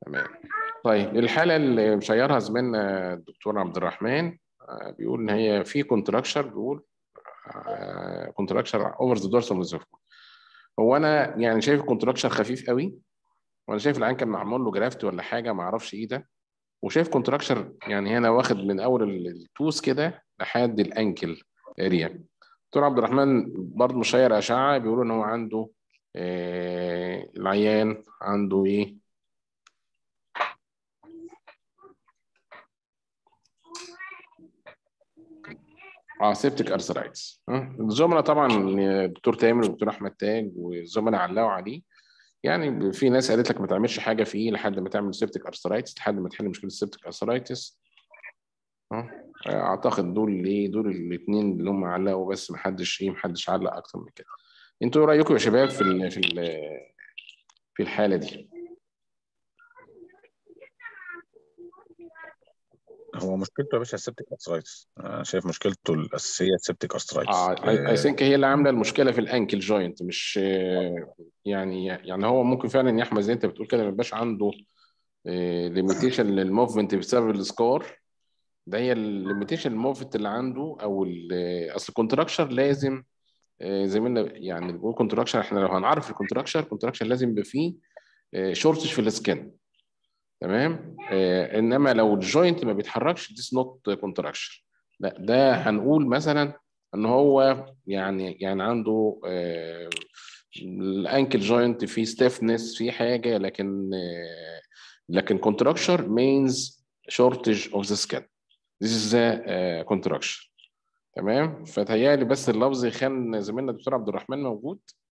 تمام طيب الحاله اللي مشيرها زميلنا الدكتور عبد الرحمن آه، بيقول ان هي في كونتراكشر بيقول كونتراكشر اوفر ذا دورسال ميزوفيكول هو انا يعني شايف الكونتراكشر خفيف قوي وانا شايف العين كان معمول له جرافت ولا حاجه ما اعرفش ايه ده وشايف كونتراكشر يعني هنا واخد من اول ال- التوس كده لحد الانكل اريا دكتور عبد الرحمن برضه مشير اشعه بيقولوا ان هو عنده آه العيان عنده ايه اه سيبتك ارثرايتس الزملاء طبعا الدكتور تامر والدكتور احمد تاج والزملاء علقوا عليه يعني في ناس قالت لك ما تعملش حاجه فيه لحد ما تعمل سيبتك ارثرايتس لحد ما تحل مشكله السيبتك ارثرايتس اعتقد دول ايه دول الاثنين اللي هم علقوا بس ما حدش ايه ما حدش علق اكتر من كده انتوا ايه رايكم يا شباب في ال في ال في الحاله دي هو مشكلته يا باشا السبتيك ارثرايتس انا شايف مشكلته الاساسيه السبتيك ارثرايتس اي ثينك هي اللي عامله المشكله في الانكل جوينت مش آه، يعني يعني هو ممكن فعلا يا احمد زي انت بتقول كده ما يبقاش عنده ليميتيشن للموفمنت بسبب السكار ده هي الليميتيشن الموفمنت اللي عنده او ال- اصل الكونتراكشر لازم آه، زي ما قلنا يعني بنقول كونتراكشر احنا لو هنعرف الكونتراكشر كونتراكشر لازم يبقى فيه شورتج في السكن تمام آه انما لو الجوينت ما بيتحركش ديس نوت كونتراكشن لا ده هنقول مثلا ان هو يعني يعني عنده آه الانكل جوينت فيه ستيفنس فيه حاجه لكن آه لكن كونتراكشر means shortage of the skin this is the uh, contraction تمام فتهيألي بس اللفظ كان زميلنا الدكتور عبد الرحمن موجود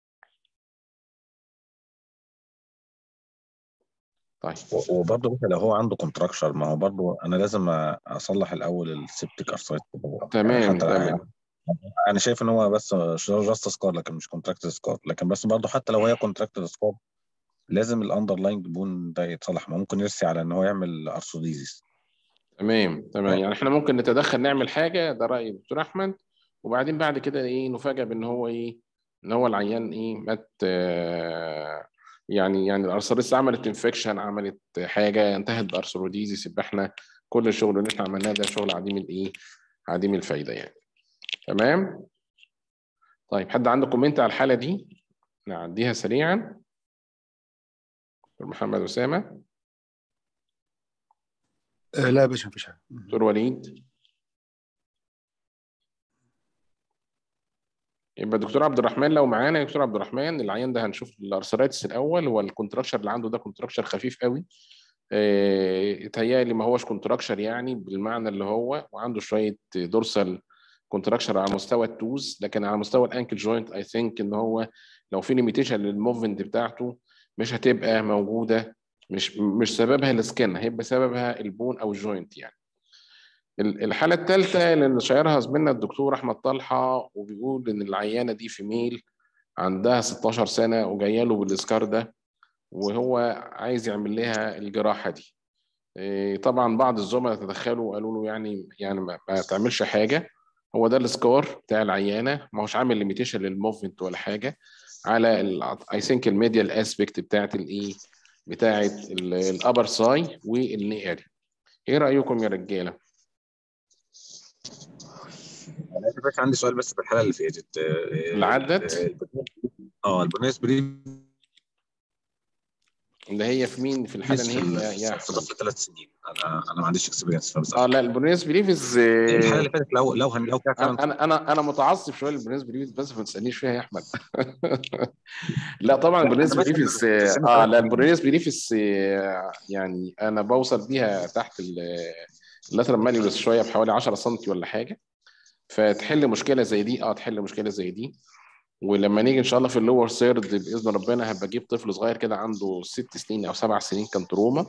طيب و- وبرضه باشا لو هو عنده كونتراكشر ما هو برضه انا لازم أ- اصلح الاول السبتيك ارثرايتس تمام حتى تمام انا شايف ان هو بس جاست سكار لكن مش كونتراكتد سكار لكن بس برضه حتى لو هي كونتراكتد سكار لازم الاندرلاينج بون ده يتصلح ما ممكن يرسي على ان هو يعمل ارثوديزيس تمام تمام يعني احنا ممكن نتدخل نعمل حاجه ده راي الدكتور احمد وبعدين بعد كده ايه نفاجئ بان هو ايه ان هو العيان ايه مات آه، يعني يعني الارثريتس عملت انفكشن عملت حاجه انتهت بارثروديزيس يبقى احنا كل الشغل اللي احنا عملناه ده شغل عديم الايه عديم الفايده يعني تمام طيب حد عنده كومنت على الحاله دي نعديها سريعا دكتور محمد اسامه آه، لا يا باشا مفيش حاجه دكتور وليد يبقى دكتور عبد الرحمن لو معانا يا دكتور عبد الرحمن العيان ده هنشوف الارثرايتس الاول هو الكونتراكشر اللي عنده ده كونتراكشر خفيف قوي آه، اتهيألي ما هوش كونتراكشر يعني بالمعنى اللي هو وعنده شويه دورسال كونتراكشر على مستوى التوز لكن على مستوى الانكل جوينت اي ثينك ان هو لو في ليميتيشن للموفمنت بتاعته مش هتبقى موجوده مش مش سببها السكن هيبقى سببها البون او الجوينت يعني ال- الحالة الثالثة اللي شايرها زميلنا الدكتور أحمد طلحة وبيقول إن العيانة دي في ميل عندها 16 سنة وجاية له بالإسكار ده وهو عايز يعمل لها الجراحة دي إيه، طبعا بعض الزملاء تدخلوا وقالوا له يعني يعني ما, ما تعملش حاجة هو ده السكار بتاع العيانة ما هوش عامل ليميتيشن للموفمنت ولا حاجة على اي ثينك الميديال اسبكت بتاعت الايه بتاعت الابر ساي والني اري ايه رأيكم يا رجالة؟ انا آسف باشا عندي سؤال بس في الحاله اللي فاتت آه، اللي عدت؟ اه البرنيس بريف اللي هي في مين في الحاله في ان هي يا في احمد ضغط ثلاث سنين انا انا ما عنديش اكسبيرينس فبس اه لا البرونيس بريفز الحاله اللي فاتت لو لو هن لو كده فعلا انا انا انا متعصب شويه للبرونيس بريفز بس ما تسالنيش فيها يا احمد لا طبعا لا، البرونيس أنا بس- بريفز بس أنا اه فاهم. لا البرونيس بريفز آه، يعني انا بوصل بيها تحت اللاترال مانيولس شويه بحوالي 10 سم ولا حاجه فتحل مشكله زي دي اه تحل مشكله زي دي ولما نيجي ان شاء الله في اللور سيرد باذن ربنا هبقى اجيب طفل صغير كده عنده ست سنين او سبع سنين كان تروما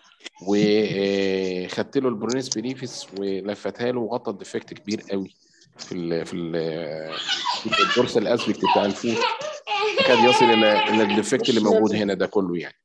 وخدت له البرونيس بريفيس ولفتها له وغطى الديفكت كبير قوي في ال في ال في الدورس الاسبكت بتاع الفوت كاد يصل الى الى الديفكت اللي موجود هنا ده كله يعني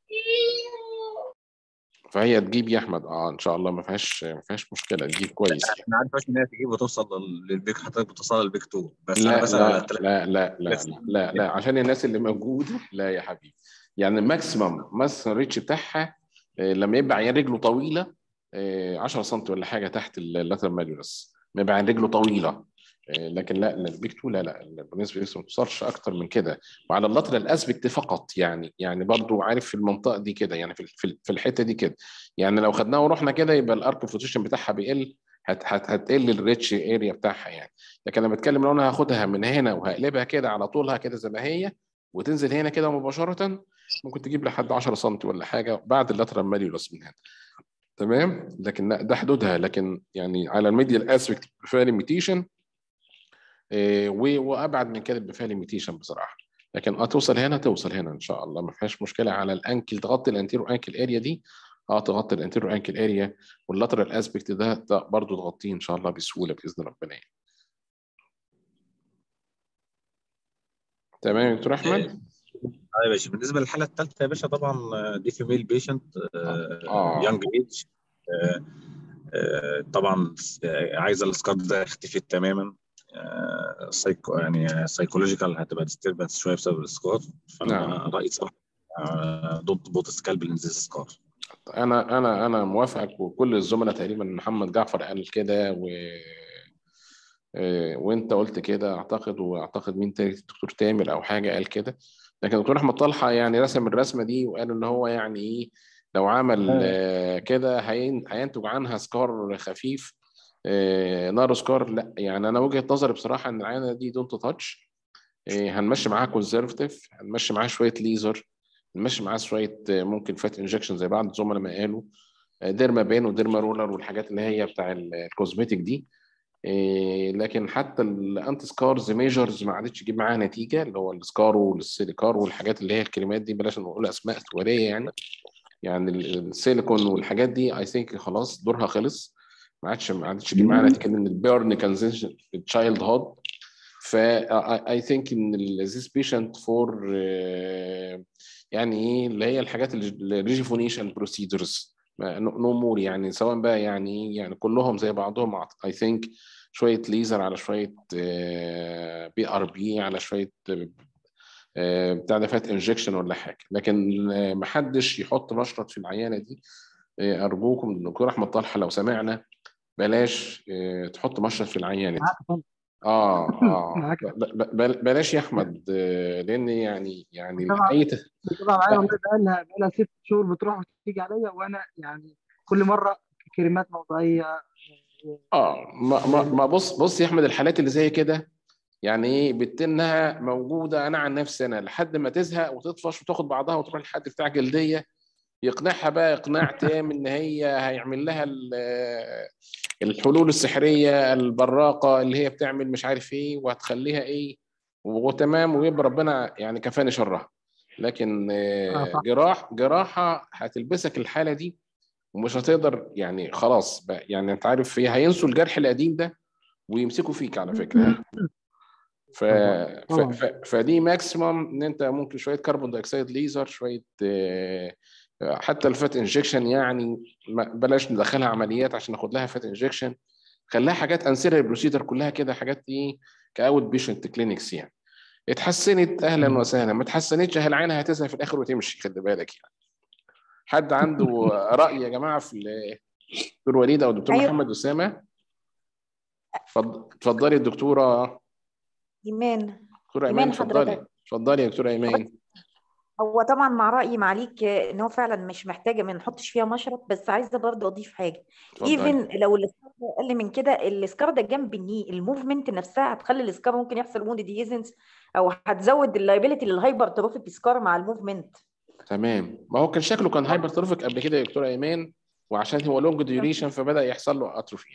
فهي تجيب يا احمد اه ان شاء الله ما فيهاش ما فيهاش مشكله تجيب كويس يعني. انا عارف ان هي تجيب وتوصل للبيك حضرتك بتوصل للبيك 2 بس لا انا بسال على لا الثلاث لا لا لا لا لا لا عشان الناس اللي موجوده لا يا حبيبي يعني الماكسيمم ماكسيمم ريتش بتاعها آه، لما يبقى عيان رجله طويله آه، 10 سم ولا حاجه تحت اللاترال ماليولس ما يبقى عيان رجله طويله آه، لكن لا البيك 2 لا لا بالنسبه لسه ما توصلش اكتر من كده وعلى اللاترال اسبكت فقط يعني يعني برضو عارف في المنطقه دي كده يعني في في- في الحته دي كده يعني لو خدناها ورحنا كده يبقى الارك فوتوشن بتاعها بيقل هت هت هتقل الريتش اريا بتاعها يعني لكن انا بتكلم لو انا هاخدها من هنا وهقلبها كده على طولها كده زي ما هي وتنزل هنا كده مباشره ممكن تجيب لحد 10 سم ولا حاجه بعد اللاترال ماليولس من هنا تمام لكن لا، ده حدودها لكن يعني على الميديال اسبكت فيها ليميتيشن وابعد من كده بيبقى فيها ليميتيشن بصراحه لكن اه توصل هنا توصل هنا ان شاء الله ما فيهاش مشكله على الانكل تغطي الانتيرو انكل اريا دي اه تغطي الانتيرو انكل اريا واللاترال اسبكت ده ده برضه تغطيه ان شاء الله بسهوله باذن ربنا يعني. تمام يا دكتور احمد اه يا باشا بالنسبه للحاله الثالثه يا باشا طبعا آه، دي فيميل بيشنت آه. يونج ايج طبعا آه، عايزه السكار ده يختفي تماما آه، سايكو يعني سايكولوجيكال هتبقى ديستربنس شويه بسبب السكار فانا نعم. رايي صراحه آه، ضد بوت سكالب انزل سكار انا انا انا موافقك وكل الزملاء تقريبا محمد جعفر قال كده و آه، وانت قلت كده اعتقد واعتقد مين تاني الدكتور تامر او حاجه قال كده لكن الدكتور احمد طلحه يعني رسم الرسمه دي وقال ان هو يعني ايه لو عمل آه، كده هين- هينتج عنها سكار خفيف آه، نارو سكار لا يعني انا وجهه نظري بصراحه ان العينه دي دونت تاتش هنمشي معاها كونزرفتيف هنمشي معاها شويه ليزر نمشي معاه شويه آه، ممكن فات انجكشن زي بعض الزملاء ما قالوا آه، ديرما بين وديرما رولر والحاجات اللي هي بتاع ال- الكوزمتيك دي إيه، لكن حتى الانتي سكارز ميجرز ما عادتش تجيب معاها نتيجه اللي هو السكارو والسيليكار والحاجات اللي هي الكلمات دي بلاش نقول اسماء تجاريه يعني يعني ال- السيليكون والحاجات دي اي ثينك خلاص دورها خلص ما عادش ما عادتش تجيب معاها نتيجه ان البيرن كان تشايلد هود ف اي ثينك ان ذيس بيشنت فور يعني ايه اللي هي الحاجات الريجيفونيشن بروسيدرز نو مور يعني سواء بقى يعني ايه يعني كلهم زي بعضهم اي ثينك شويه ليزر على شويه بي ار بي على شويه آه، بتاع ده فات انجكشن ولا حاجه لكن آه، محدش يحط مشرط في العيانه دي آه، ارجوكم الدكتور احمد طلحه لو سمعنا بلاش آه، تحط مشرط في العيانه دي اه اه معاك. ب- ب- بل- بلاش يا احمد آه، لان يعني يعني طبعا. اي ت- طبعا معايا والله بقى لها بقى لها ست شهور بتروح وتيجي عليا وانا يعني كل مره كلمات موضوعيه اه ما, ما, ما بص بص يا احمد الحالات اللي زي كده يعني ايه بتنها موجوده انا عن نفسي انا لحد ما تزهق وتطفش وتاخد بعضها وتروح لحد بتاع جلديه يقنعها بقى اقناع تام ان هي هيعمل لها ال- الحلول السحريه البراقه اللي هي بتعمل مش عارف ايه وهتخليها ايه وتمام ويبقى ربنا يعني كفاني شرها لكن آه، آه، صح. جراح جراحه هتلبسك الحاله دي ومش هتقدر يعني خلاص بقى يعني انت عارف هي هينسوا الجرح القديم ده ويمسكوا فيك على فكره ف... ف... طبعاً. ف... فدي ماكسيمم ان انت ممكن شويه كربون دايوكسيد ليزر شويه آه، حتى الفات انجكشن يعني ما- بلاش ندخلها عمليات عشان ناخد لها فات انجكشن خليها حاجات انسيري بروسيدر كلها كده حاجات ايه كاوت بيشنت كلينكس يعني اتحسنت اهلا مم. وسهلا ما اتحسنتش اهل عينها هتزهق في الاخر وتمشي خلي بالك يعني حد عنده راي يا جماعه في ال- دكتور وليد او دكتور أيوة. محمد اسامه اتفض- اتفضلي يا دكتوره إيمان دكتوره ايمان إيمان اتفضلي حضرتك. اتفضلي يا دكتوره ايمان هو طبعا مع رأيي معليك آه، ان هو فعلا مش محتاجه ما نحطش فيها مشرط بس عايزه برضه اضيف حاجه اتفضلي ايفن لو السكار ده اقل من كده السكار ده جنب الني الموفمنت نفسها هتخلي السكار ممكن يحصل ووند ديزنس او هتزود اللايبيليتي للهايبر تروفيك سكار مع الموفمنت تمام ما هو كان شكله كان هايبر تروفيك قبل كده يا دكتوره ايمان وعشان هو لونج ديوريشن فبدا يحصل له اتروفي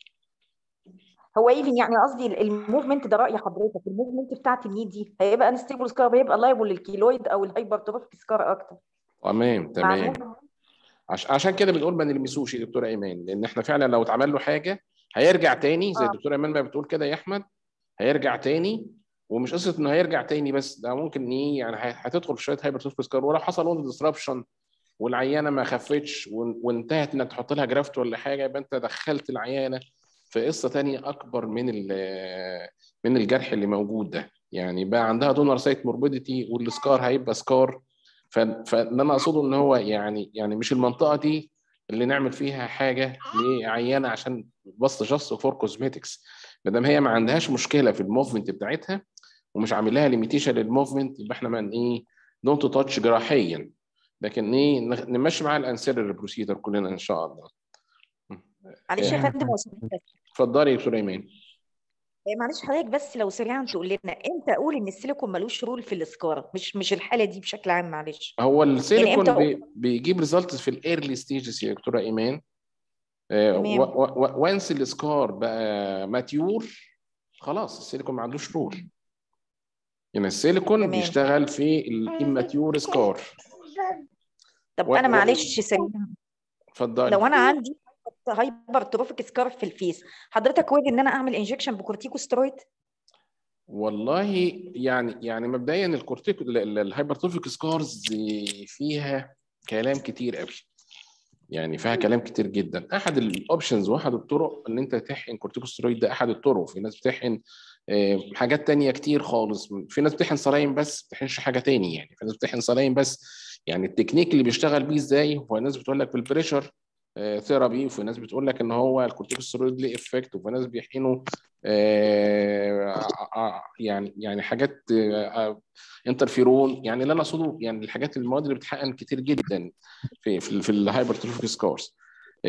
هو ايفن يعني قصدي الموفمنت ده رأي حضرتك الموفمنت بتاعت الني دي هيبقى انستيبل سكار هيبقى لايبل للكيلويد او الهايبر تروفيك سكار اكتر تمام مع تمام الموفمنت عش... عشان كده بنقول ما نلمسوش يا دكتوره ايمان لان احنا فعلا لو اتعمل له حاجه هيرجع تاني زي آه. الدكتوره ايمان ما بتقول كده يا احمد هيرجع تاني ومش قصه انه هيرجع تاني بس ده ممكن ايه يعني ه- هتدخل في شويه هايبر سكار ولو حصل وند ديسربشن والعيانه ما خفتش وان- وانتهت انك تحط لها جرافت ولا حاجه يبقى انت دخلت العيانه في قصه تانية اكبر من ال- من الجرح اللي موجود ده يعني بقى عندها دونر سايت موربيديتي والسكار هيبقى سكار ف- فاللي انا اقصده ان هو يعني يعني مش المنطقه دي اللي نعمل فيها حاجه لعيانه عشان بس جاست فور كوزمتكس ما دام هي ما عندهاش مشكله في الموفمنت بتاعتها ومش عامل لها ليميتيشن للموفمنت يبقى احنا من ايه دونت تاتش جراحيا لكن ايه نخ- نمشي معاها الانسيرر بروسيدر كلنا ان شاء الله معلش يا إيه. فندم لو سمحت اتفضلي يا دكتور ايمان إيه، معلش حضرتك بس لو سريعا تقول لنا امتى اقول ان السيليكون ملوش رول في السكار مش مش الحاله دي بشكل عام معلش هو السيليكون إمتى بي بيجيب ريزلت في الايرلي ستيجز يا دكتوره ايمان تمام. وانس السكار بقى ماتيور خلاص السيليكون ما عندوش رول يعني السيليكون تمام. بيشتغل في الاماتيور سكار طب و- انا و- معلش سريعا اتفضلي لو انا عندي هايبر تروفيك سكار في الفيس حضرتك وارد ان انا اعمل انجكشن بكورتيكوسترويد والله يعني يعني مبدئيا الكورتيك الهايبرتروفيك سكارز فيها كلام كتير قوي يعني فيها كلام كتير جدا احد الاوبشنز واحد الطرق ان انت تحقن كورتيكوسترويد ده احد الطرق في ناس بتحقن آه، حاجات تانية كتير خالص في ناس بتحقن صلايم بس ما بتحقنش حاجه تاني يعني في ناس بتحقن صلايم بس يعني التكنيك اللي بيشتغل بيه ازاي هو ناس بتقول لك بالبريشر ثيرابي وفي ناس بتقول لك ان هو الكورتيكوستيرويد ليه افكت وفي ناس بيحقنوا آه، آه، يعني يعني حاجات آه، انترفيرون يعني اللي انا اقصده يعني الحاجات المواد اللي بتحقن كتير جدا في في, في الهايبرتروفيك سكارز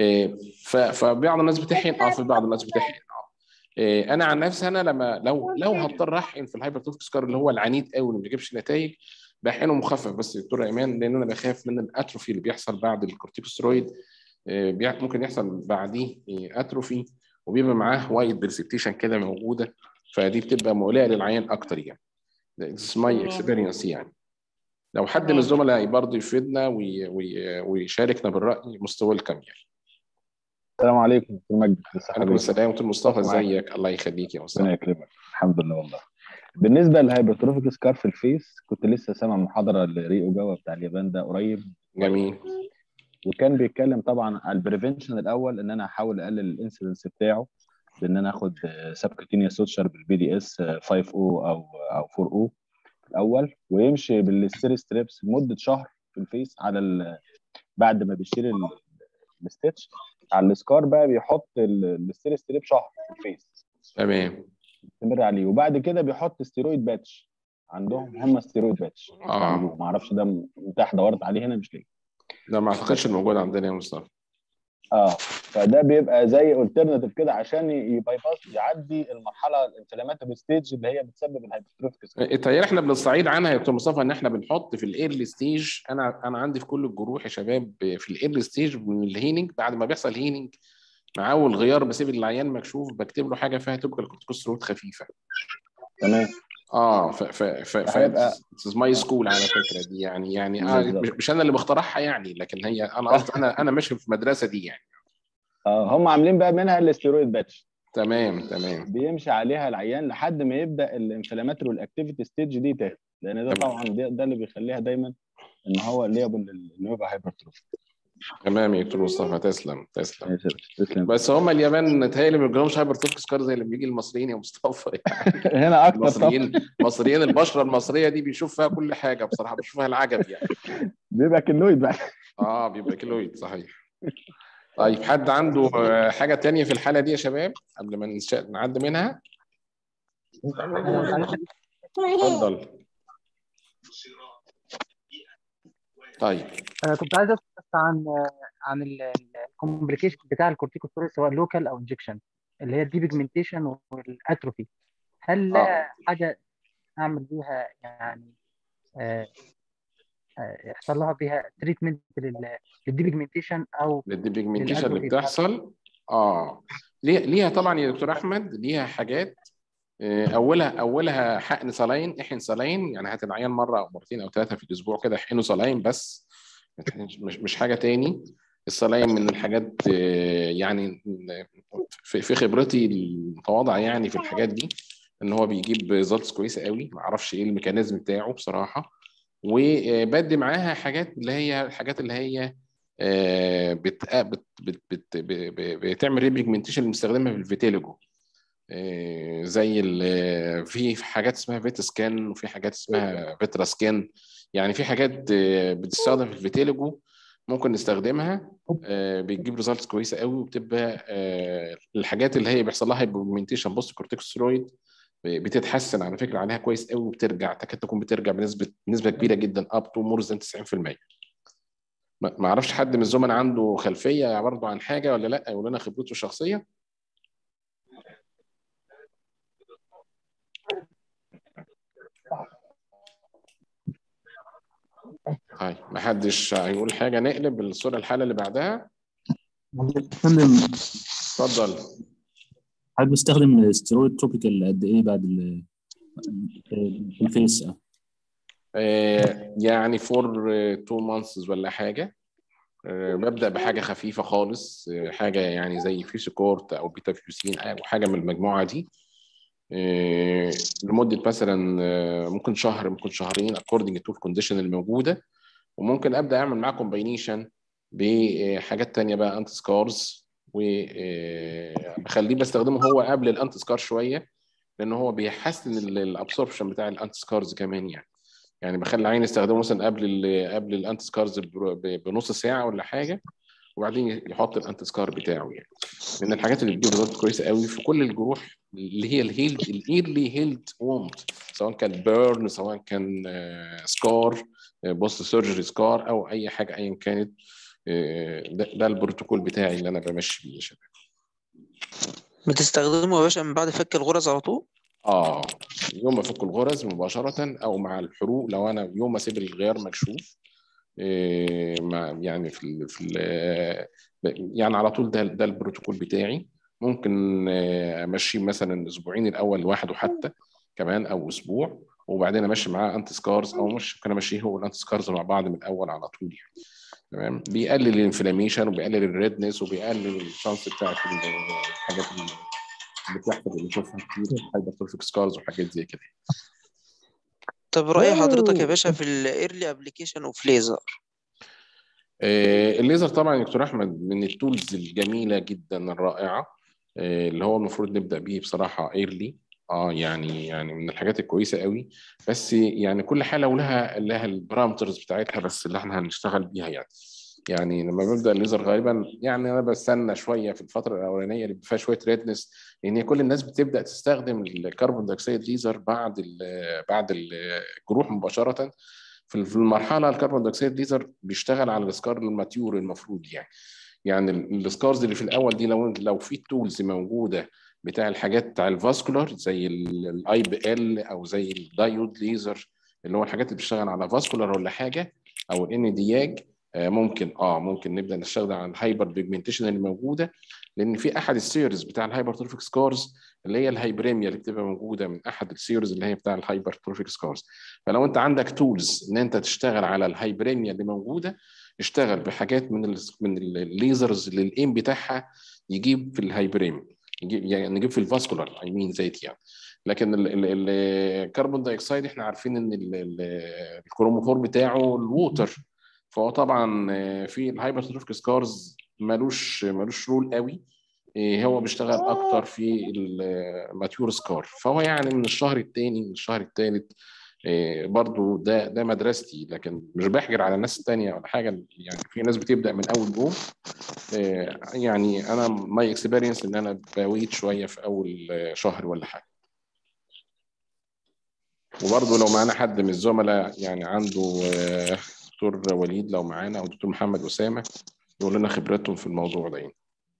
فبعض الناس بتحقن اه في بعض الناس بتحقن اه آه، انا عن نفسي انا لما لو لو هضطر احقن في الهايبرتروفيك سكار اللي هو العنيد قوي اللي ما بيجيبش نتائج بحقنه مخفف بس يا دكتور ايمان لان انا بخاف من الاتروفي اللي بيحصل بعد الكورتيكوسترويد آه، بيع- ممكن يحصل بعديه آه، اتروفي وبيبقى معاه وايت برسبتيشن كده موجوده فدي بتبقى مقلقه للعيان اكتر يعني This is my تمام. experience يعني لو حد من تمام. الزملاء برضه يفيدنا وي- وي- ويشاركنا بالرأي مستوى الكم يعني السلام عليكم دكتور مجدي ازي عليكم حضرتك؟ السلام دكتور مصطفى معاك. ازيك الله يخليك يا ربنا مصطفى يكرمك الحمد لله والله بالنسبه للهايبرتروفيك سكار في الفيس كنت لسه سامع محاضره لريو جاوا بتاع اليابان ده قريب جميل وكان بيتكلم طبعا على البريفنشن الاول ان انا احاول اقلل الانسيدنس بتاعه بان انا اخد سبكتينيا سوتشر بالبي دي اس 5 او او او 4 او الاول ويمشي بالستير ستريبس لمده شهر في الفيس على ال... بعد ما بيشيل ال- الستitch على السكار بقى بيحط ال- الستير ستريب شهر في الفيس تمام يستمر عليه وبعد كده بيحط ستيرويد باتش عندهم هم ستيرويد باتش اه ما اعرفش ده متاح دورت عليه هنا مش لاقي ده ما اعتقدش إنه موجود عندنا يا مصطفى اه فده بيبقى زي الترناتيف كده عشان يباي باس يعدي المرحله الانفلاماتوري ستيج اللي هي بتسبب الهايبرتروفيك سكار التهيألي احنا بنستعيد عنها يا دكتور مصطفى ان احنا بنحط في الايرلي ستيج انا انا عندي في كل الجروح يا شباب في الايرلي ستيج من الهيننج بعد ما بيحصل هيننج مع اول غيار بسيب العيان مكشوف بكتب له حاجه فيها تبقى الكورتيكوستيرويد خفيفه تمام اه ف ف ف ف هيبقى- ماي سكول على فكره دي يعني يعني آه بالظبط. مش- مش انا اللي بخترعها يعني لكن هي انا قصدي انا انا ماشي في المدرسه دي يعني اه هم عاملين بقى منها الاستيرويد باتش تمام تمام بيمشي عليها العيان لحد ما يبدا الانفلاماتوري والاكتيفيتي ستيج دي تهدى لان ده تمام. طبعا ده, ده اللي بيخليها دايما ان هو ليبل انه يبقى هايبرتروفي تمام يا دكتور مصطفى تسلم تسلم تسلم بس هم اليابان متهيألي ما بيجيلهمش هايبرتروفيك سكار زي اللي بيجي المصريين يا مصطفى هنا اكتر طبعا المصريين المصريين البشره المصريه دي بيشوف فيها كل حاجه بصراحه بيشوف فيها العجب يعني بيبقى كيلويد بقى اه بيبقى كيلويد صحيح طيب حد عنده آه، حاجه تانية في الحاله دي يا شباب قبل ما نش- نعدي منها اتفضل طيب انا كنت عايز اسال بس عن عن الكومبليكيشن بتاع الكورتيكوستيرويد سواء لوكال او انجكشن اللي هي الديبيجمنتيشن والاتروفي هل لها حاجه اعمل بيها يعني آه، آه، يحصل لها بيها تريتمنت للديبيجمنتيشن او الديبيجمنتيشن اللي للأتروفي بتحصل اه ليها ليها طبعا يا دكتور احمد ليها حاجات آه، اولها اولها حقن صلاين احقن صلاين يعني هات العيان مره او مرتين او ثلاثه في الاسبوع كده احقنه صلاين بس ما تحقنش- مش مش حاجه تاني الصلاين من الحاجات آه، يعني في في خبرتي المتواضعه يعني في الحاجات دي ان هو بيجيب ريزلتس كويسه قوي ما اعرفش ايه الميكانيزم بتاعه بصراحه وبدي معاها حاجات اللي هي الحاجات اللي هي آه، بت بت بت بت ب- ب- بتعمل ريبيجمنتيشن اللي بنستخدمها في الفيتيليجو آه، زي ال- في حاجات اسمها فيت سكان وفي حاجات اسمها فيترا سكان يعني في حاجات آه، بتستخدم في الفيتيليجو ممكن نستخدمها آه، بتجيب ريزلتس كويسه قوي وبتبقى آه، الحاجات اللي هي بيحصل لها هايبومنتيشن بوست كورتيكوسترويد بتتحسن على فكره عليها كويس قوي وبترجع تكاد تكون بترجع بنسبه نسبه كبيره جدا اب تو مور ذان 90% ما ما اعرفش حد من الزملاء عنده خلفيه برضه عن حاجه ولا لا يقول لنا خبرته الشخصيه طيب ما حدش هيقول حاجه نقلب الصوره الحاله اللي بعدها فندم اتفضل حضرتك بستخدم ستيرويد توبيكال قد ايه بعد ال في الفيس آه، يعني فور تو مانثس ولا حاجه آه، ببدا بحاجه خفيفه خالص آه، حاجه يعني زي فيسيكورت او بيتا فيوسين او حاجه من المجموعه دي آه، لمده مثلا آه، ممكن شهر ممكن شهرين اكوردنج تو الكونديشن الموجوده وممكن ابدا اعمل معاه كومباينيشن بحاجات تانية بقى انتي سكارز وبخليه بستخدمه هو قبل الانتي سكار شويه لان هو بيحسن الابسوربشن بتاع الانتي سكارز كمان يعني يعني بخلي العين يستخدمه مثلا قبل ال قبل الانتي سكارز بنص ساعه ولا حاجه وبعدين يحط الانتي سكار بتاعه يعني من الحاجات اللي بتجيب ريزلت كويسه قوي في كل الجروح اللي هي الهيلد الايرلي هيلد ووند سواء كان بيرن سواء كان سكار بوست سيرجري سكار او اي حاجه ايا كانت آه، ده, ده البروتوكول بتاعي اللي انا بمشي بيه يا شباب بتستخدمه يا باشا من بعد فك الغرز على طول اه يوم ما افك الغرز مباشره او مع الحروق لو انا يوم ما اسيب الغيار مكشوف إيه مع يعني في ال في ال يعني على طول ده ده البروتوكول بتاعي ممكن آه، امشيه مثلا الاسبوعين الاول لوحده حتى كمان او اسبوع وبعدين امشي معاه انتي سكارز او مش ممكن امشيه هو الانتي سكارز مع بعض من الاول على طول يعني تمام بيقلل الانفلاميشن وبيقلل الريدنس وبيقلل الشانس بتاعت ال- الحاجات اللي بتحصل اللي بنشوفها كتير هايبرتروفيك سكارز وحاجات زي كده طب رأي حضرتك يا باشا في الايرلي ابلكيشن اوف ليزر آه، الليزر طبعا يا دكتور احمد من التولز الجميله جدا الرائعه آه، اللي هو المفروض نبدا بيه بصراحه ايرلي اه يعني يعني من الحاجات الكويسه قوي بس يعني كل حاله ولها لها البارامترز بتاعتها بس اللي احنا هنشتغل بيها يعني يعني لما ببدا الليزر غالبا يعني انا بستنى شويه في الفتره الاولانيه اللي فيها شويه ريدنس لان كل الناس بتبدا تستخدم الكربون دايوكسيد ليزر بعد ال بعد الجروح مباشره في في المرحله الكربون دايوكسيد ليزر بيشتغل على السكار الماتيور المفروض يعني يعني ال- السكارز اللي في الاول دي لو لو في تولز موجوده بتاع الحاجات بتاع الفاسكولار زي الاي بي ال او زي الدايود ليزر اللي هو الحاجات اللي بتشتغل على فاسكولار ولا حاجه او الان دياج آه، ممكن اه ممكن نبدا نشتغل على الهايبر بيجمنتيشن اللي موجوده لان في احد السيريز بتاع الهايبرتروفيك سكارز اللي هي الهايبريميا اللي بتبقى موجوده من احد السيريز اللي هي بتاع الهايبرتروفيك سكارز فلو انت عندك تولز ان انت تشتغل على الهايبريميا اللي موجوده اشتغل بحاجات من ال من الليزرز اللي الايم بتاعها يجيب في الهايبريميا يجيب يعني نجيب في الفاسكولار اي مين زيت يعني لكن ال- ال- ال- الكربون دايوكسيد احنا عارفين ان ال- ال- الكروموفور بتاعه الووتر فهو طبعا آه، في الهايبرتروفيك سكارز ملوش ملوش رول قوي إيه، هو بيشتغل اكتر في الماتيور سكار فهو يعني من الشهر الثاني من الشهر الثالث برضو ده ده مدرستي لكن مش بحجر على الناس التانية ولا حاجة يعني في ناس بتبدأ من أول يوم إيه، يعني أنا ماي اكسبيرينس إن أنا بويت شوية في أول آه، شهر ولا حاجة وبرضه لو معانا حد من الزملاء يعني عنده آه، دكتور وليد لو معانا أو دكتور محمد أسامة يقول لنا خبرتهم في الموضوع ده يعني.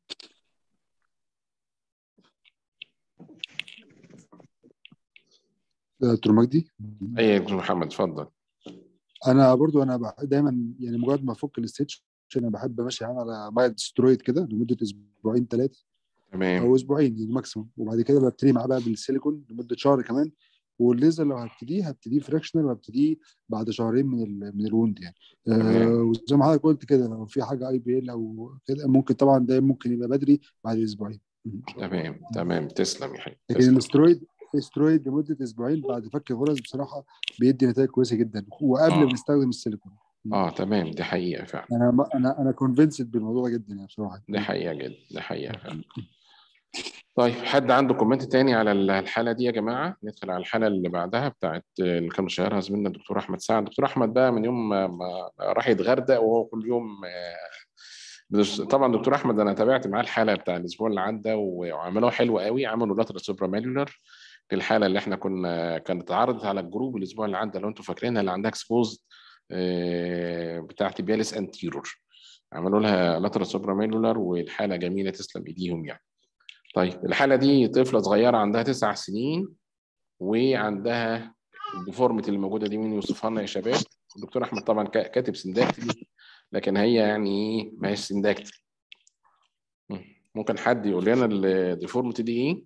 دكتور مجدي أي يا دكتور محمد اتفضل انا برضو انا بح- دايما يعني مجرد ما افك الستيتش انا بحب امشي يعني على مايد سترويد كده لمده اسبوعين ثلاثه تمام او اسبوعين يعني ماكسيموم وبعد كده ببتدي معاه بقى بالسيليكون لمده شهر كمان والليزر لو هبتديه هبتديه فراكشنال وهبتديه بعد شهرين من ال من الوند يعني تمام. آه وزي ما حضرتك قلت كده لو في حاجه اي بي ال او كده ممكن طبعا ده ممكن يبقى بدري بعد اسبوعين تمام تمام تسلم يا حبيبي لكن تسلم. الاسترويد الاسترويد لمده اسبوعين بعد فك الغرز بصراحه بيدي نتائج كويسه جدا وقبل آه. ما نستخدم السيليكون اه تمام دي حقيقة فعلا انا ما انا انا كونفينسد بالموضوع ده جدا يعني بصراحه دي حقيقة جدا دي حقيقة فعلا طيب حد عنده كومنت تاني على الحالة دي يا جماعة ندخل على الحالة اللي بعدها بتاعت اللي كان شايرها زميلنا الدكتور أحمد سعد الدكتور أحمد بقى من يوم ما ما راح يتغردق وهو كل يوم آه، بس- طبعا دكتور أحمد أنا تابعت معاه الحالة بتاع الأسبوع اللي عدى وعملوها حلوة قوي عملوا لاترال سوبرا ماليولر للحالة اللي احنا كنا كانت اتعرضت على الجروب الأسبوع اللي عدى لو أنتم فاكرينها اللي عندها اكسبوزد بتاعت بياليس انتيرور عملوا لها لاترال سوبرا ماليولر والحالة جميلة تسلم إيديهم يعني طيب الحالة دي طفلة صغيرة عندها تسع سنين وعندها الديفورميتي اللي موجودة دي مين يوصفها لنا يا شباب؟ الدكتور أحمد طبعا كا- كاتب سنداكتلي لكن هي يعني إيه ما هيش سنداكتلي ممكن حد يقول لنا الديفورميتي دي إيه؟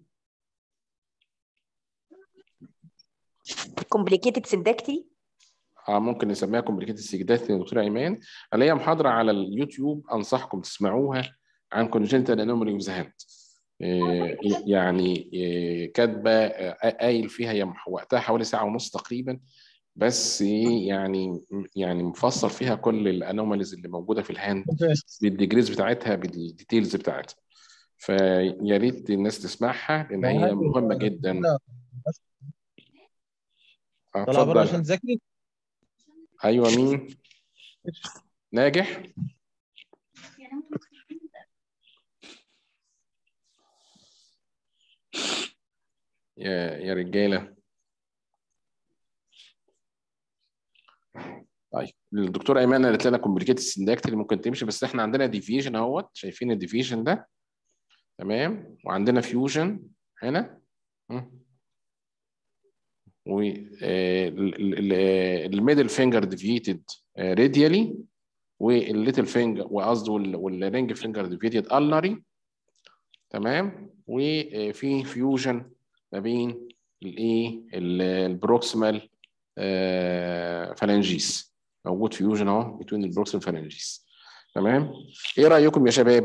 كومبليكيتد سندكتي اه ممكن نسميها كومبليكيتد سيجدات يا دكتور ايمان اللي هي محاضره على اليوتيوب انصحكم تسمعوها عن كونجنتال انومالي اوف ذا هاند يعني إيه، كاتبه آه، قايل فيها هي وقتها حوالي ساعه ونص تقريبا بس إيه، يعني يعني مفصل فيها كل الانوماليز اللي موجوده في الهاند بالديجريز بتاعتها بالديتيلز بتاعتها فيا ريت الناس تسمعها لان هي مهمه جدا آه، طلع بره عشان اتفضل تذاكري ايوه مين ناجح يا يا رجاله طيب الدكتور ايمان قالت لنا كومبليكيتد سنداكتري ممكن تمشي بس احنا عندنا ديفيجن اهوت شايفين الديفيجن ده تمام وعندنا فيوجن هنا والميدل فينجر ديفيتد راديالي والليتل فينجر وقصده والرينج فينجر ديفيتد النري تمام وفي فيوجن ما بين الايه البروكسيمال فالانجيس موجود فيوجن اهو بين البروكسيمال فالانجيس تمام ايه رايكم يا شباب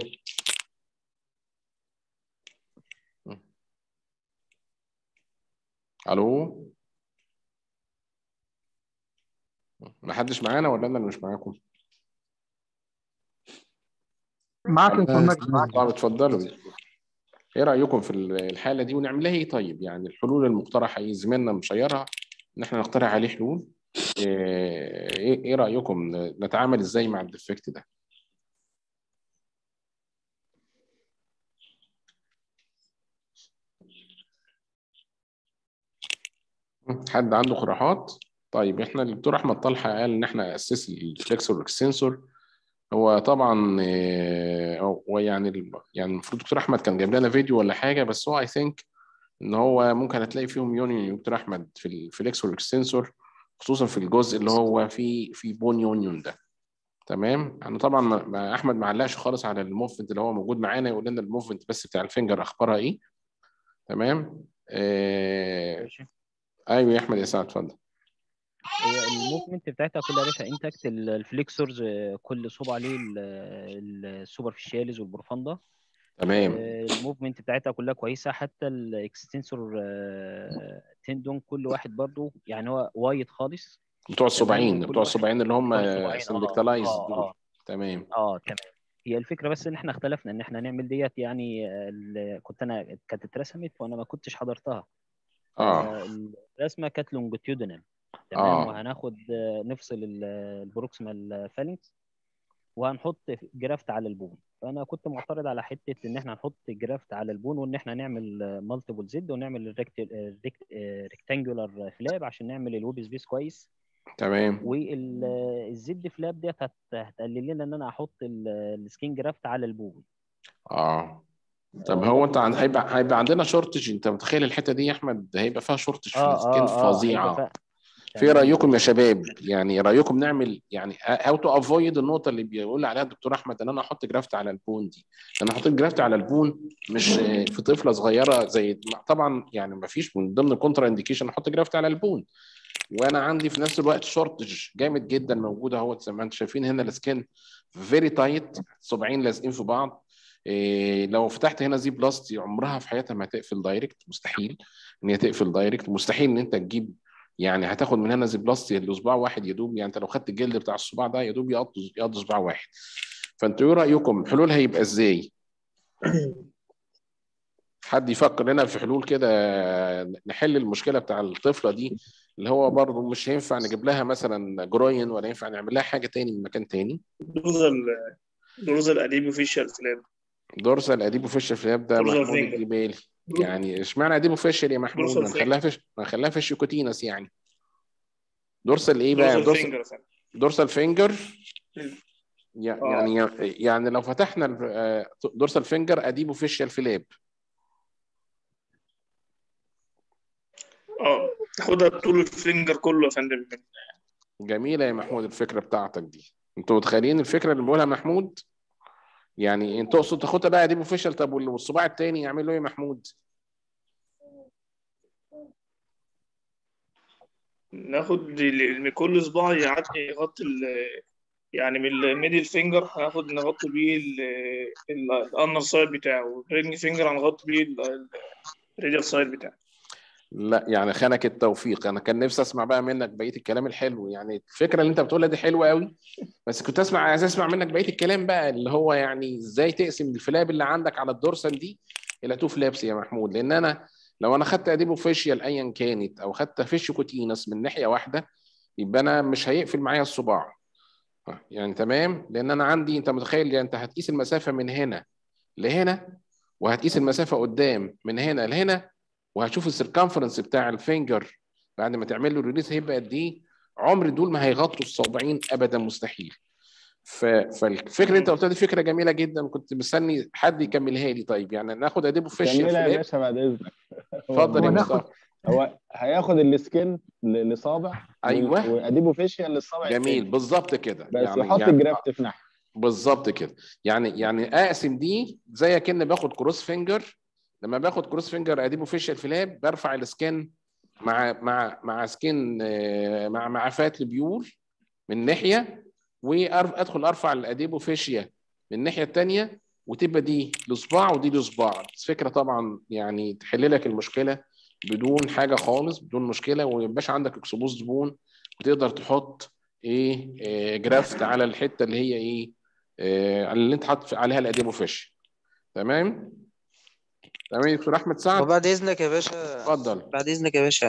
الو ما حدش معانا ولا انا اللي مش معاكم معاك يا دكتور مجدي طب اتفضلوا ايه رايكم في الحاله دي ونعملها ايه طيب يعني الحلول المقترحه ايه زميلنا مشيرها ان احنا نقترح عليه حلول ايه ايه رايكم نتعامل ازاي مع الديفكت ده حد عنده اقتراحات طيب احنا الدكتور احمد طلحه قال ان احنا اسس الفلكسور اكستنسور هو طبعا هو يعني يعني المفروض دكتور احمد كان جايب لنا فيديو ولا حاجه بس هو اي ثينك ان هو ممكن هتلاقي فيهم يونيون دكتور احمد في الفلكسور اكستنسور خصوصا في الجزء اللي هو في في بون يونيون ده تمام انا طبعا ما احمد ما علقش خالص على الموفمنت اللي هو موجود معانا يقول لنا الموفمنت بس بتاع الفينجر اخبارها ايه تمام آه... ايوه يا احمد يا سعد اتفضل هي الموفمنت بتاعتها كلها يا باشا انتاكت الفليكسورز كل صوب عليه السوبر فيشياليز والبروفاندا تمام الموفمنت بتاعتها كلها كويسه حتى الاكستنسور تندون كل واحد برضو يعني هو وايد خالص بتوع الصباعين بتوع الصباعين اللي هم سندكتالايز آه دول آه. تمام اه تمام هي الفكره بس ان احنا اختلفنا ان احنا نعمل ديت يعني كنت انا كانت اترسمت وانا ما كنتش حضرتها اه الرسمه كانت لونجيتيودينال تمام آه. وهناخد نفصل البروكسيمال فالنكس وهنحط جرافت على البون فانا كنت معترض على حته ان احنا نحط جرافت على البون وان احنا نعمل مالتيبل زد ونعمل ريكتانجولار فلاب عشان نعمل الويب سبيس كويس تمام والزد فلاب ديت هتقلل لنا ان انا احط السكين جرافت على البون اه طب هو انت عن... هيبقى هيبقى عندنا شورتج انت متخيل الحته دي يا احمد هيبقى فيها شورتج في آه السكين آه آه فظيعه في رايكم يا شباب يعني رايكم نعمل يعني هاو تو افويد النقطه اللي بيقول عليها الدكتور احمد ان انا احط جرافت على البون دي انا حطيت جرافت على البون مش في طفله صغيره زي طبعا يعني ما فيش من ضمن الكونترا انديكيشن احط جرافت على البون وانا عندي في نفس الوقت شورتج جامد جدا موجود اهوت زي ما انتم شايفين هنا السكين فيري تايت صباعين لازقين في بعض إيه لو فتحت هنا زي بلاستي عمرها في حياتها ما هتقفل دايركت مستحيل ان هي تقفل دايركت مستحيل ان انت تجيب يعني هتاخد من هنا زي بلاستي لصباع واحد يدوب يعني انت لو خدت الجلد بتاع الصباع ده يدوب يقضي يقضي صباع واحد فانتوا ايه رايكم الحلول هيبقى ازاي؟ حد يفكر لنا في حلول كده نحل المشكله بتاع الطفله دي اللي هو برضه مش هينفع نجيب لها مثلا جروين ولا ينفع نعمل لها حاجه تاني من مكان تاني دورزال دورزال اديب اوفيشال فلاب دورسال اديبو فيشر فلاب ده دورسال محمود فينجر. الجبالي يعني اشمعنى اديبو فيشر يا محمود دورسال ما نخليها فيش ما نخليها فيش كوتينس يعني دورسال ايه بقى دورزال دورسال فينجر يا فندم. دورسال فينجر مم. يع- آه. يعني يعني لو فتحنا ال- آه، دورسال فينجر اديبو فيشيال فلاب اه تاخدها بطول الفينجر كله يا فندم جميله يا محمود الفكره بتاعتك دي انتوا متخيلين الفكره اللي بيقولها محمود يعني انت تقصد تاخدها بقى اديبو فيشيال طب وال- والصباع التاني يعمل له ايه يا محمود ناخد ال- من كل صباع يعدي يغطي ال- يعني من الميدل فينجر هناخد نغطي بيه الانر سايد بتاعه الرينج فينجر هنغطي بيه الريديال سايد بتاعه لا يعني خانك التوفيق انا كان نفسي اسمع بقى منك بقيه الكلام الحلو يعني الفكره اللي انت بتقولها دي حلوه قوي بس كنت اسمع عايز اسمع منك بقيه الكلام بقى اللي هو يعني ازاي تقسم الفلاب اللي عندك على الدورسال دي الى تو فلابس يا محمود لان انا لو انا خدت اديبو فيشيال ايا كانت او خدت فيش كوتينس من ناحيه واحده يبقى انا مش هيقفل معايا الصباع يعني تمام لان انا عندي انت متخيل يعني انت هتقيس المسافه من هنا لهنا وهتقيس المسافه قدام من هنا لهنا وهتشوف السيركمفرنس بتاع الفينجر بعد ما تعمل له ريليز هيبقى قد ايه عمر دول ما هيغطوا الصابعين ابدا مستحيل ف... فالفكره اللي انت قلتها دي فكره جميله جدا كنت مستني حد يكملها لي طيب يعني ناخد اديبو فيشيال كملها يا فلاب باشا بعد اذنك اتفضل يا هو ناخد- مصطفى هو هياخد السكين ل- لصابع أيوة. واديبه فيشيال للصابع جميل التاني. بالظبط كده بس يعني يحط يعني الجرافت في ناحيه بالظبط كده يعني يعني اقسم دي زي كأني باخد كروس فينجر لما باخد كروس فينجر اديبو فيشيال فلاب برفع السكان مع مع مع سكين آه، مع مع فات البيول من ناحيه وادخل ارفع الاديبو فيشيا من الناحيه الثانيه وتبقى دي لصباع ودي لصباع فكره طبعا يعني تحل لك المشكله بدون حاجه خالص بدون مشكله وما يبقاش عندك اكسبوز زبون وتقدر تحط ايه آه، جرافت على الحته اللي هي ايه آه، اللي انت حاطط عليها الاديبو فيش تمام تمام يا دكتور احمد سعد وبعد إذنك يا باشا اتفضل بعد إذنك يا باشا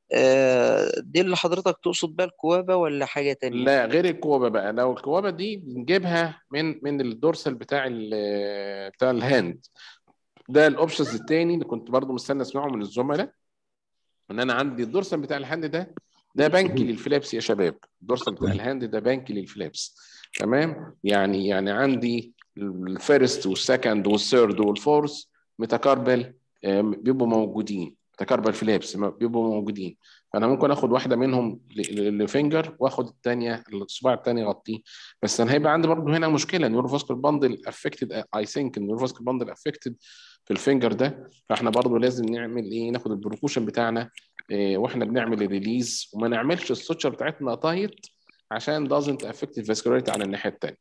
آه، دي اللي حضرتك تقصد بيها الكوابة ولا حاجة تانية؟ لا غير الكوابه بقى لو الكوابه دي بنجيبها من من الدورسال بتاع ال- بتاع الهاند ده الاوبشنز التاني اللي كنت برضو مستني اسمعه من الزملاء ان انا عندي الدورسال بتاع الهاند ده ده بنك للفلابس يا شباب الدورسال بتاع الهاند ده بنك للفلابس تمام يعني يعني عندي الفيرست والسكند والثيرد والفورث متكربل آه، بيبقوا موجودين متكربل فلابس بيبقوا موجودين فانا ممكن اخد واحده منهم لفينجر واخد الثانيه الصباع الثاني اغطيه بس انا هيبقى عندي برضه هنا مشكله نيوروفاسكول باندل افكتد اي ثينك النيوروفاسكول باندل افكتد في الفينجر ده فاحنا برضه لازم نعمل ايه ناخد البروكوشن بتاعنا إيه واحنا بنعمل الريليز وما نعملش السوتشر بتاعتنا تايت عشان doesn't affect الفاسكولاريتي على الناحيه الثانيه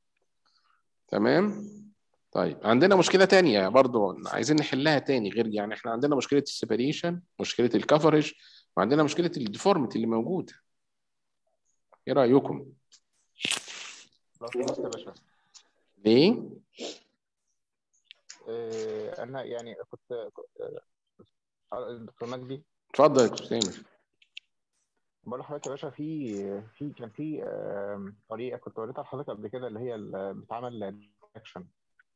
تمام طيب عندنا مشكله تانية برضو عايزين نحلها تاني غير يعني احنا عندنا مشكله السيبريشن مشكله الكفرج وعندنا مشكله الديفورميتي اللي موجوده ايه رايكم لو سمحت يا باشا ليه آه، انا يعني كنت آه، دكتور مجدي اتفضل يا دكتور تامر بقول لحضرتك يا باشا في في كان في آم، طريقه كنت وريتها لحضرتك قبل كده اللي هي ال- بتعمل ديستراكشن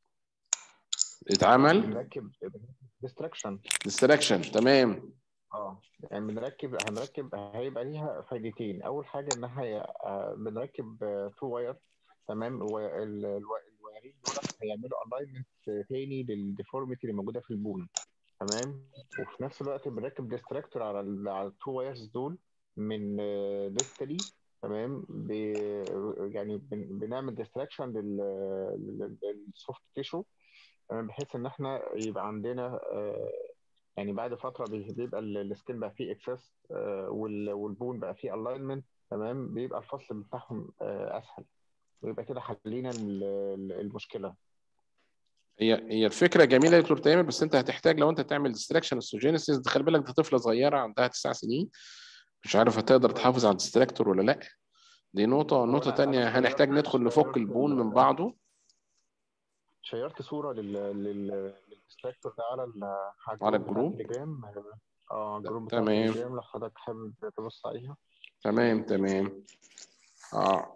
اتعمل بنركب ديستراكشن ديستراكشن تمام اه يعني بنركب هنركب هيبقى ليها فايدتين اول حاجه انها هي آه، بنركب تو واير تمام والوايرين دول هيعملوا الاينمنت تاني للديفورميتي اللي موجوده في البون تمام وفي نفس الوقت بنركب ديستراكتور على ال على التو وايرز دول من ديستالي تمام ب... يعني بن... بنعمل ديستراكشن للسوفت تيشو تمام بحيث ان احنا يبقى عندنا آه، يعني بعد فتره بي- بيبقى ال- السكين بقى فيه اكسس والبون بقى فيه الاينمنت تمام بيبقى الفصل بتاعهم آه، اسهل ويبقى كده حلينا ال- ال- المشكله هي هي الفكره جميله يا دكتور تامر بس انت هتحتاج لو انت تعمل ديستراكشن استوجينيسيس خلي بالك دي طفله صغيره عندها تسع سنين مش عارف هتقدر تحافظ على الديستراكتور ولا لا دي نقطه نقطه لا، تانية أنا هنحتاج غيرت- ندخل نفك غيرت البون ال- من بعضه شيرت صوره لل لل للديستراكتور ده على ال على الجروب بتاع الجروب التليجرام اه الجروب بتاع تمام التليجرام لو حضرتك حابب تبص عليها تمام تمام اه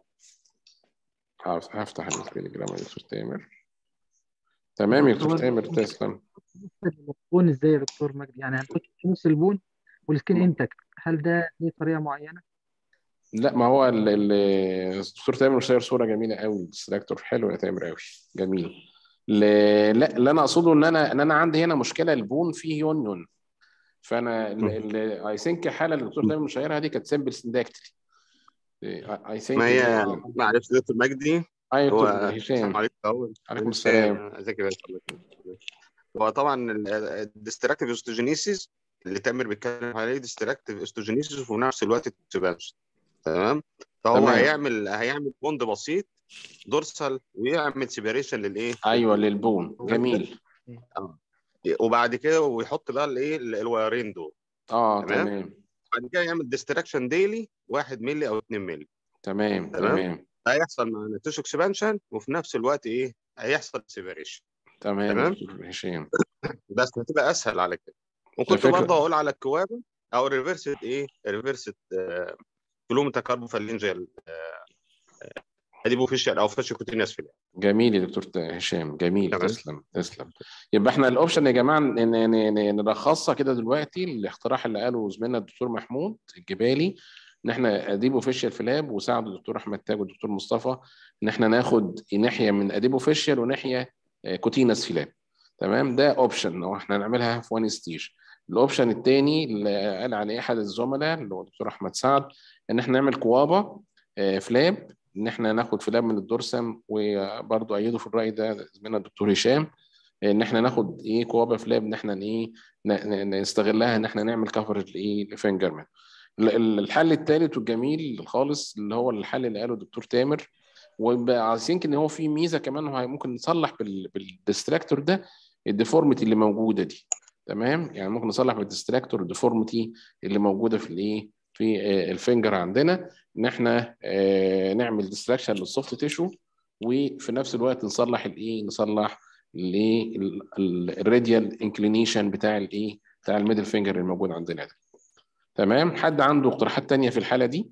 هف- هفتح التليجرام يا دكتور تامر تمام يا دكتور هو تامر تسلم البون ازاي يا دكتور مجدي يعني هنحط في نص البون والسكين انتك هل ده ليه طريقه معينه؟ لا ما هو ال- ال- الدكتور تامر شاير صوره جميله قوي الديستراكتور حلو يا تامر قوي جميل ل- لا اللي انا اقصده ان انا ان انا عندي هنا مشكله البون فيه يونيون فانا اي ثينك الحاله اللي الدكتور تامر مشايرها دي كانت سمبل سنداكتلي اي ثينك ما هي معلش دكتور مجدي اي هو دكتور هشام السلام عليكم الاول عليكم هشام السلام ازيك يا باشا الله يكرمك. هو طبعا الديستراكتيف استوجينيسيس اللي تامر بيتكلم عليه ديستراكتيف استوجينيسيس وفي نفس الوقت اكسبانشن تمام فهو تمام هيعمل هيعمل بوند بسيط دورسال ويعمل سيبريشن للايه ايوه للبون للبون جميل اه وبعد كده ويحط بقى الايه ال- الوايرين دول اه تمام تمام بعد كده يعمل ديستراكشن ديلي 1 مللي او 2 مللي تمام تمام تمام هيحصل مع تيشو اكسبانشن وفي نفس الوقت ايه هيحصل سيبريشن تمام يا تمام دكتور هشام بس هتبقى اسهل على كده ده وكنت فكره برضه اقول على الكوابه او ريفرسد ايه ريفرسد كلومتا كاربوفالينجيال اديبوفيشال او فاشيكوتينياس فيليا جميل يا دكتور ت- هشام جميل تمام تسلم تسلم يبقى احنا الاوبشن يا جماعه ن- ن- ن- نلخصها كده دلوقتي الاقتراح اللي قاله زميلنا الدكتور محمود الجبالي ان احنا اديب اوفيشال في لاب وساعد الدكتور احمد تاج والدكتور مصطفى ان احنا ناخد ناحيه من اديب اوفيشال وناحيه آه، كوتينس في لاب تمام ده اوبشن لو احنا نعملها في وان ستيج الاوبشن الثاني اللي قال عليه احد الزملاء اللي هو الدكتور احمد سعد ان احنا نعمل كوابا آه، في لاب ان احنا ناخد فلاب من الدورسم وبرضه ايده في الراي ده زميلنا الدكتور هشام ان احنا ناخد ايه كوابا فلاب ان احنا ايه ن- ن- نستغلها ان احنا نعمل كفرج لايه لفينجرمان ال- ال- الحل الثالث والجميل خالص اللي هو الحل اللي قاله الدكتور تامر وعايزين ان هو في ميزه كمان هو ممكن نصلح بال- بالديستراكتور ده الديفورميتي اللي موجوده دي تمام يعني ممكن نصلح بالديستراكتور الديفورميتي اللي موجوده في الايه في آه، الفينجر عندنا ان احنا آه، نعمل ديستراكشن للسوفت تيشو وفي نفس الوقت نصلح الايه نصلح الراديال انكلينيشن بتاع الايه بتاع الميدل فينجر الموجود عندنا ده تمام حد عنده اقتراحات تانية في الحالة دي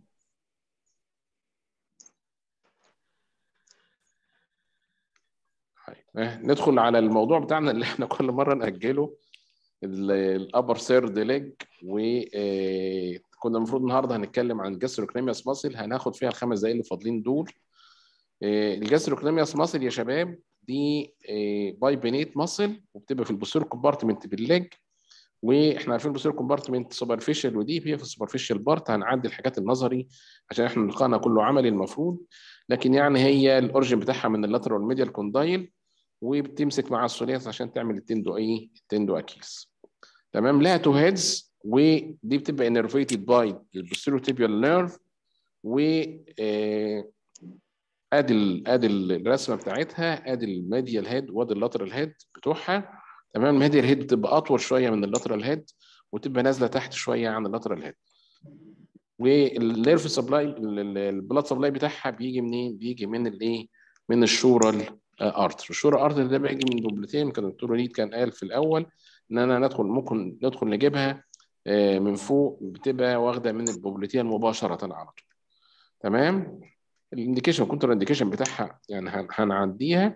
طيب آه، ندخل على الموضوع بتاعنا اللي احنا كل مرة نأجله الابر سيرد ليج وكنا المفروض النهارده هنتكلم عن جاستروكريمياس ماسل هناخد فيها الخمس دقايق اللي فاضلين دول الجاستروكريمياس ماسل يا شباب دي باي بينيت ماسل وبتبقى في البوستيريور كومبارتمنت بالليج واحنا عارفين البوستيريور كومبارتمنت سوبرفيشال ودي هي في السوبرفيشال بارت هنعدي الحاجات النظري عشان احنا لقانا كله عملي المفروض لكن يعني هي الاورجن بتاعها من اللاترال ميديال كوندايل وبتمسك مع السوليات عشان تعمل التندو ايه التندو اكيلز تمام لها تو هيدز ودي بتبقى انرفيتد باي البوستيريور تيبيال نيرف و آه، ادي ال- ادي الرسمه بتاعتها ادي الميديال هيد وادي اللاترال هيد بتوعها تمام الميديال هيد بتبقى اطول شويه من اللاترال هيد وتبقى نازله تحت شويه عن اللاترال هيد والنيرف سبلاي البلاد سبلاي بتاعها بيجي منين؟ بيجي من الايه؟ من الشورال ارتر الشورال ارتر ده بيجي من دوبلتين كان الدكتور وليد كان قال في الاول ان انا ندخل ممكن ندخل نجيبها آه، من فوق بتبقى واخده من البوبلتين مباشره على طول تمام الانديكيشن كنتر انديكيشن بتاعها يعني هن- هنعديها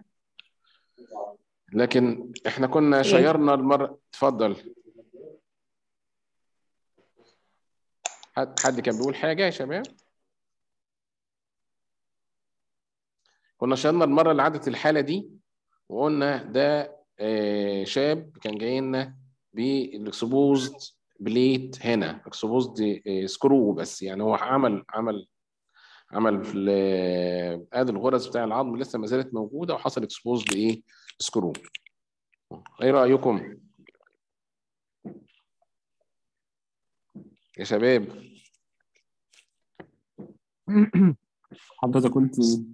لكن احنا كنا شيرنا المره اتفضل حد حد كان بيقول حاجه يا شباب كنا شيرنا المره اللي عدت الحاله دي وقلنا ده آه، شاب كان جاي لنا بالاكسبوزد بليت هنا اكسبوزد سكرو بس يعني هو عمل عمل عمل في ال- ادي الغرز بتاع العظم لسه ما زالت موجوده وحصل اكسبوز لايه؟ سكرو. ايه رايكم؟ يا شباب حضرتك قلت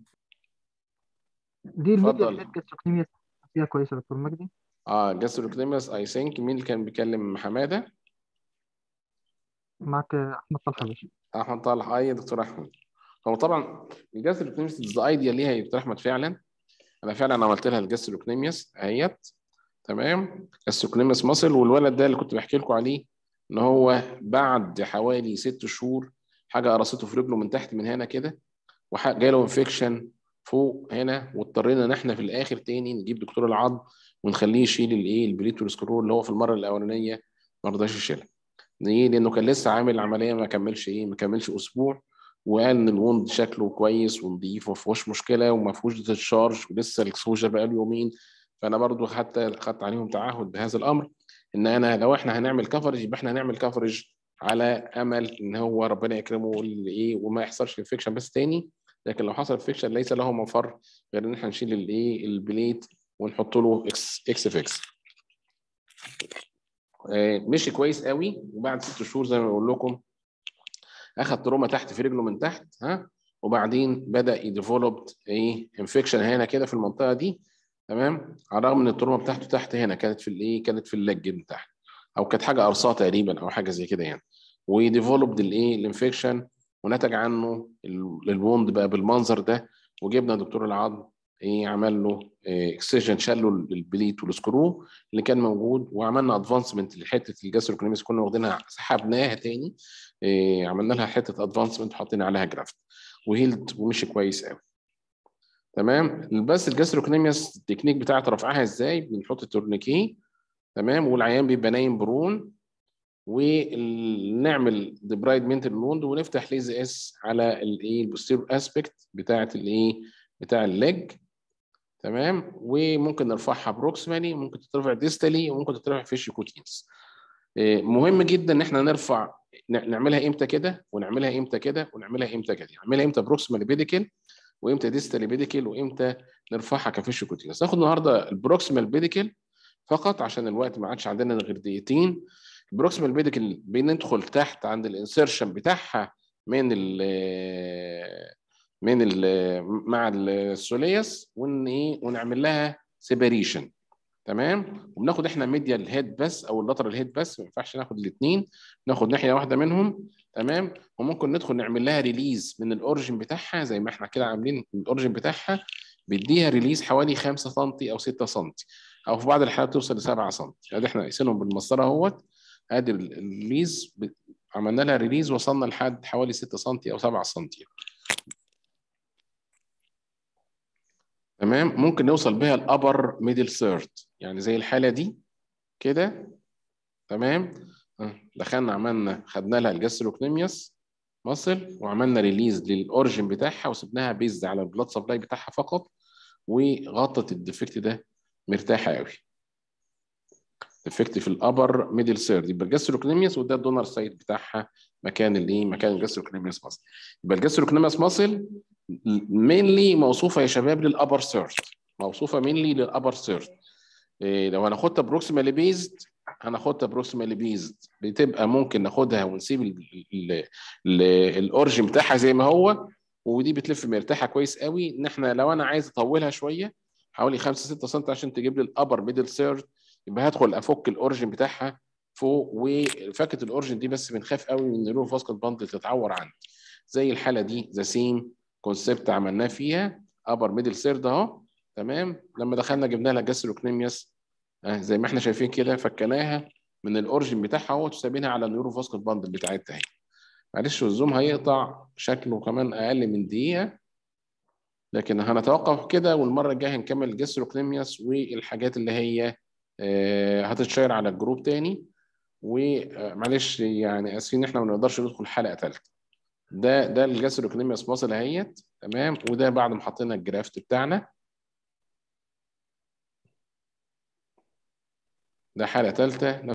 دي الميديا اتفضل. اللي جاستروكنيميا فيها كويسه يا دكتور مجدي اه جاستروكليمس اي ثينك مين اللي كان بيكلم حماده؟ معاك احمد طلحه يا باشا احمد طالع اي دكتور احمد هو طبعا الجاستروكليمس از ايديا ليها يا دكتور احمد فعلا انا فعلا عملت لها الجاستروكنيميوس اهيت تمام جاستروكنيميوس ماسل والولد ده اللي كنت بحكي لكم عليه ان هو بعد حوالي ست شهور حاجه قرصته في رجله من تحت من هنا كده وجاله انفكشن فوق هنا واضطرينا ان احنا في الاخر تاني نجيب دكتور العظم ونخليه يشيل الايه البليتو سكرول اللي هو في المره الاولانيه ما رضاش يشيلها ليه؟ لانه كان لسه عامل عمليه ما كملش ايه ما كملش اسبوع وقال ان الوند شكله كويس ونضيف وما فيهوش مشكله وما فيهوش ديتشارج ولسه الاكسبوجر بقى له يومين فانا برضو حتى خدت عليهم تعهد بهذا الامر ان انا لو احنا هنعمل كفرج يبقى احنا هنعمل كفرج على امل ان هو ربنا يكرمه ايه وما يحصلش انفكشن بس تاني لكن لو حصل انفكشن ليس له مفر غير ان احنا نشيل الايه البليت ونحط له اكس اكس فيكس آه، مشي كويس قوي وبعد ست شهور زي ما بقول لكم اخذ تروما تحت في رجله من تحت ها وبعدين بدا يديفلوب ايه انفكشن هنا كده في المنطقه دي تمام على الرغم ان التروما بتاعته تحت هنا كانت في الايه كانت في اللج من تحت او كانت حاجه قرصاه تقريبا او حاجه زي كده يعني وديفلوبد الايه الانفكشن ونتج عنه ال- الوند بقى بالمنظر ده وجبنا دكتور العظم ايه عمل له اكسجن شال له البليت والسكرو اللي كان موجود وعملنا ادفانسمنت لحته الجاستروكنيميس كنا واخدينها سحبناها تاني إيه عملنا لها حته ادفانسمنت وحطينا عليها جرافت وهيلد ومشي كويس قوي تمام بس الجاستروكنيميس التكنيك بتاعت رفعها ازاي بنحط التورنيكي تمام والعيان بيبقى نايم برون ونعمل ديبرايد مينتال ووند ونفتح ليز اس على الايه البوستيريور اسبكت بتاعت الايه بتاع الليج تمام وممكن نرفعها بروكسيمالي ممكن تترفع ديستالي وممكن تترفع فيش كوتينز إيه، مهم جدا ان احنا نرفع ن- نعملها امتى كده ونعملها امتى كده ونعملها امتى كده نعملها امتى بروكسيمالي بيديكل وامتى ديستالي بيديكل وامتى نرفعها كفيش كوتينز ناخد النهارده البروكسيمال بيديكل فقط عشان الوقت ما عادش عندنا غير دقيقتين البروكسيمال بيديكل بندخل تحت عند الانسيرشن بتاعها من ال من ال مع السوليس ون ايه ونعمل لها سيبريشن تمام وبناخد احنا ميديا الهيد بس او اللاترال الهيد بس ما ينفعش ناخد الاثنين ناخد ناحيه واحده منهم تمام وممكن ندخل نعمل لها ريليز من الاوريجن بتاعها زي ما احنا كده عاملين الاوريجن بتاعها بيديها ريليز حوالي 5 سم او 6 سم او في بعض الحالات توصل ل 7 سم ادي احنا قايسينهم بالمسطره اهوت ادي الريليز ب- عملنا لها ريليز وصلنا لحد حوالي 6 سم او 7 سم تمام ممكن نوصل بيها الابر ميدل ثيرد يعني زي الحاله دي كده تمام آه، دخلنا عملنا خدنا لها الجاستروكنيميوس مصل وعملنا ريليز للاوريجن بتاعها وسبناها بيزد على البلاد سبلاي بتاعها فقط وغطت الديفكت ده مرتاحه قوي ديفكت في الابر ميدل ثيرد يبقى الجاستروكنيميوس وده الدونر سايت بتاعها مكان الايه مكان الجاستروكنيميوس ماسل يبقى الجاستروكنيميوس ماسل مينلي موصوفه يا شباب للابر ثيرد موصوفه مينلي للابر ثيرد إيه لو هناخدها بروكسيمالي بيزد هناخدها بروكسيمالي بيزد بتبقى ممكن ناخدها ونسيب ال- ال- ال- الاورجن بتاعها زي ما هو ودي بتلف مرتاحه كويس قوي ان احنا لو انا عايز اطولها شويه حوالي 5 6 سم عشان تجيب لي الابر ميدل ثيرد يبقى هدخل افك الاورجن بتاعها فوق وفكه الاورجن دي بس بنخاف قوي من النيرو فاسكت باندل تتعور عندي زي الحاله دي ذا سيم كونسبت عملناه فيها ابر ميدل ثيرد اهو تمام لما دخلنا جبنا لها جاستروكنيميوس آه زي ما احنا شايفين كده فكناها من الاورجن بتاعها اهوت وسابينها على النيورو فاسكت باندل بتاعتها اهي معلش والزوم هيقطع شكله كمان اقل من دقيقه لكن هنتوقف كده والمره الجايه هنكمل الجاستروكنيميوس والحاجات اللي هي آه، هتتشير على الجروب تاني ومعلش يعني اسفين ان احنا ما نقدرش ندخل حلقه ثالثه ده ده الجاستروكنيميوس ماسل اهيت تمام وده بعد ما حطينا الجرافت بتاعنا ده حاله ثالثه